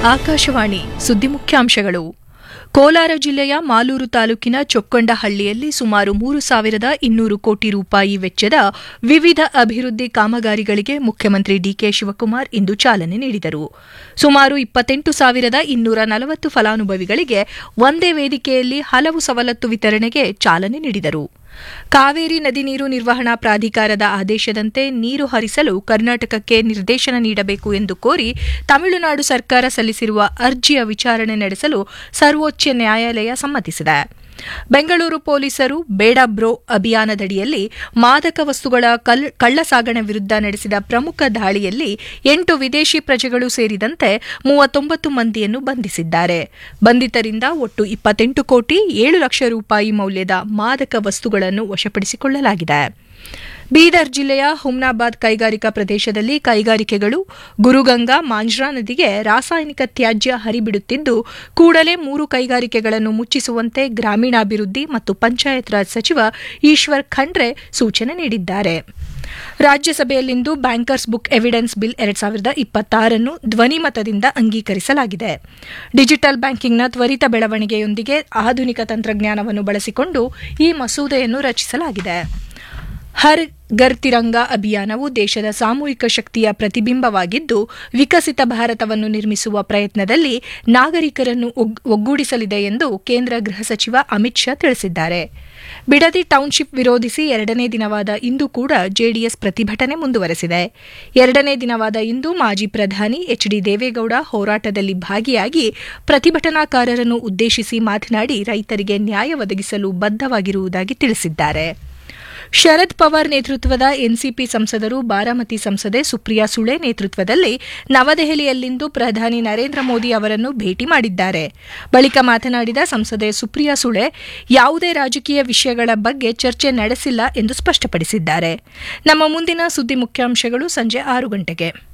ಆಕಾಶವಾಣಿ ಸುದ್ದಿ ಮುಖ್ಯಾಂಶಗಳು ಕೋಲಾರ ಜಿಲ್ಲೆಯ ಮಾಲೂರು ತಾಲೂಕಿನ ಚೊಕ್ಕೊಂಡಹಳ್ಳಿಯಲ್ಲಿ ಸುಮಾರು ಮೂರು ಸಾವಿರದ ಇನ್ನೂರು ಕೋಟಿ ರೂಪಾಯಿ ವೆಚ್ಚದ ವಿವಿಧ ಅಭಿವೃದ್ಧಿ ಕಾಮಗಾರಿಗಳಿಗೆ ಮುಖ್ಯಮಂತ್ರಿ ಡಿಕೆ ಶಿವಕುಮಾರ್ ಇಂದು ಚಾಲನೆ ನೀಡಿದರು ಸುಮಾರು ಇಪ್ಪತ್ತೆಂಟು ಸಾವಿರದ ಇನ್ನೂರ ನಲವತ್ತು ಫಲಾನುಭವಿಗಳಿಗೆ ಒಂದೇ ವೇದಿಕೆಯಲ್ಲಿ ಹಲವು ಸವಲತ್ತು ವಿತರಣೆಗೆ ಚಾಲನೆ ನೀಡಿದರು ಕಾವೇರಿ ನದಿ ನೀರು ನಿರ್ವಹಣಾ ಪ್ರಾಧಿಕಾರದ ಆದೇಶದಂತೆ ನೀರು ಹರಿಸಲು ಕರ್ನಾಟಕಕ್ಕೆ ನಿರ್ದೇಶನ ನೀಡಬೇಕು ಎಂದು ಕೋರಿ ತಮಿಳುನಾಡು ಸರ್ಕಾರ ಸಲ್ಲಿಸಿರುವ ಅರ್ಜಿಯ ವಿಚಾರಣೆ ನಡೆಸಲು ಸರ್ವೋಚ್ಚ ನ್ಯಾಯಾಲಯ ಸಮ್ಮತಿಸಿದೆ ಬೆಂಗಳೂರು ಪೊಲೀಸರು ಬೇಡ ಬ್ರೋ ಅಭಿಯಾನದಡಿಯಲ್ಲಿ ಮಾದಕ ವಸ್ತುಗಳ ಕಳ್ಳಸಾಗಣೆ ವಿರುದ್ಧ ನಡೆಸಿದ ಪ್ರಮುಖ ದಾಳಿಯಲ್ಲಿ ಎಂಟು ವಿದೇಶಿ ಪ್ರಜೆಗಳು ಸೇರಿದಂತೆ ಮೂವತ್ತೊಂಬತ್ತು ಮಂದಿಯನ್ನು ಬಂಧಿಸಿದ್ದಾರೆ ಬಂಧಿತರಿಂದ ಒಟ್ಟು ಇಪ್ಪತ್ತೆಂಟು ಕೋಟಿ ಏಳು ಲಕ್ಷ ರೂಪಾಯಿ ಮೌಲ್ಯದ ಮಾದಕ ವಸ್ತುಗಳನ್ನು ವಶಪಡಿಸಿಕೊಳ್ಳಲಾಗಿದೆ ಬೀದರ್ ಜಿಲ್ಲೆಯ ಹುಮ್ನಾಬಾದ್ ಕೈಗಾರಿಕಾ ಪ್ರದೇಶದಲ್ಲಿ ಕೈಗಾರಿಕೆಗಳು ಗುರುಗಂಗಾ ಮಾಂಜ್ರಾ ನದಿಗೆ ರಾಸಾಯನಿಕ ತ್ಯಾಜ್ಯ ಹರಿಬಿಡುತ್ತಿದ್ದು ಕೂಡಲೇ ಮೂರು ಕೈಗಾರಿಕೆಗಳನ್ನು ಮುಚ್ಚಿಸುವಂತೆ ಗ್ರಾಮೀಣಾಭಿವೃದ್ಧಿ ಮತ್ತು ಪಂಚಾಯತ್ ರಾಜ್ ಸಚಿವ ಈಶ್ವರ್ ಖಂಡ್ರೆ ಸೂಚನೆ ನೀಡಿದ್ದಾರೆ ರಾಜ್ಯಸಭೆಯಲ್ಲಿಂದು ಬ್ಯಾಂಕರ್ಸ್ ಬುಕ್ ಎವಿಡೆನ್ಸ್ ಬಿಲ್ ಎರಡ್ ಸಾವಿರದ ಇಪ್ಪತ್ತಾರನ್ನು ಧ್ವನಿಮತದಿಂದ ಅಂಗೀಕರಿಸಲಾಗಿದೆ ಡಿಜಿಟಲ್ ಬ್ಯಾಂಕಿಂಗ್ನ ತ್ವರಿತ ಬೆಳವಣಿಗೆಯೊಂದಿಗೆ ಆಧುನಿಕ ತಂತ್ರಜ್ಞಾನವನ್ನು ಬಳಸಿಕೊಂಡು ಈ ಮಸೂದೆಯನ್ನು ರಚಿಸಲಾಗಿದೆ ಹರ್ ಗರ್ ತಿರಂಗ ಅಭಿಯಾನವು ದೇಶದ ಸಾಮೂಹಿಕ ಶಕ್ತಿಯ ಪ್ರತಿಬಿಂಬವಾಗಿದ್ದು ವಿಕಸಿತ ಭಾರತವನ್ನು ನಿರ್ಮಿಸುವ ಪ್ರಯತ್ನದಲ್ಲಿ ನಾಗರಿಕರನ್ನು ಒಗ್ಗೂಡಿಸಲಿದೆ ಎಂದು ಕೇಂದ್ರ ಗೃಹ ಸಚಿವ ಅಮಿತ್ ಶಾ ತಿಳಿಸಿದ್ದಾರೆ ಬಿಡದಿ ಟೌನ್ಶಿಪ್ ವಿರೋಧಿಸಿ ಎರಡನೇ ದಿನವಾದ ಇಂದು ಕೂಡ ಜೆಡಿಎಸ್ ಪ್ರತಿಭಟನೆ ಮುಂದುವರೆಸಿದೆ ಎರಡನೇ ದಿನವಾದ ಇಂದು ಮಾಜಿ ಪ್ರಧಾನಿ ಎಚ್ ಡಿ ದೇವೇಗೌಡ ಹೋರಾಟದಲ್ಲಿ ಭಾಗಿಯಾಗಿ ಪ್ರತಿಭಟನಾಕಾರರನ್ನು ಉದ್ದೇಶಿಸಿ ಮಾತನಾಡಿ ರೈತರಿಗೆ ನ್ಯಾಯ ಒದಗಿಸಲು ಬದ್ದವಾಗಿರುವುದಾಗಿ ತಿಳಿಸಿದ್ದಾರೆ ಶರದ್ ಪವಾರ್ ನೇತೃತ್ವದ ಎನ್ಸಿಪಿ ಸಂಸದರು ಬಾರಾಮತಿ ಸಂಸದೆ ಸುಪ್ರಿಯಾ ಸುಳೆ ನೇತೃತ್ವದಲ್ಲಿ ನವದೆಹಲಿಯಲ್ಲಿಂದು ಪ್ರಧಾನಿ ನರೇಂದ್ರ ಮೋದಿ ಅವರನ್ನು ಭೇಟಿ ಮಾಡಿದ್ದಾರೆ ಬಳಿಕ ಮಾತನಾಡಿದ ಸಂಸದೆ ಸುಪ್ರಿಯಾ ಸುಳೆ ಯಾವುದೇ ರಾಜಕೀಯ ವಿಷಯಗಳ ಬಗ್ಗೆ ಚರ್ಚೆ ನಡೆಸಿಲ್ಲ ಎಂದು ಸ್ಪಷ್ಟಪಡಿಸಿದ್ದಾರೆ ನಮ್ಮ ಮುಂದಿನ ಸುದ್ದಿ ಮುಖ್ಯಾಂಶಗಳು ಸಂಜೆ ಆರು ಗಂಟೆಗೆ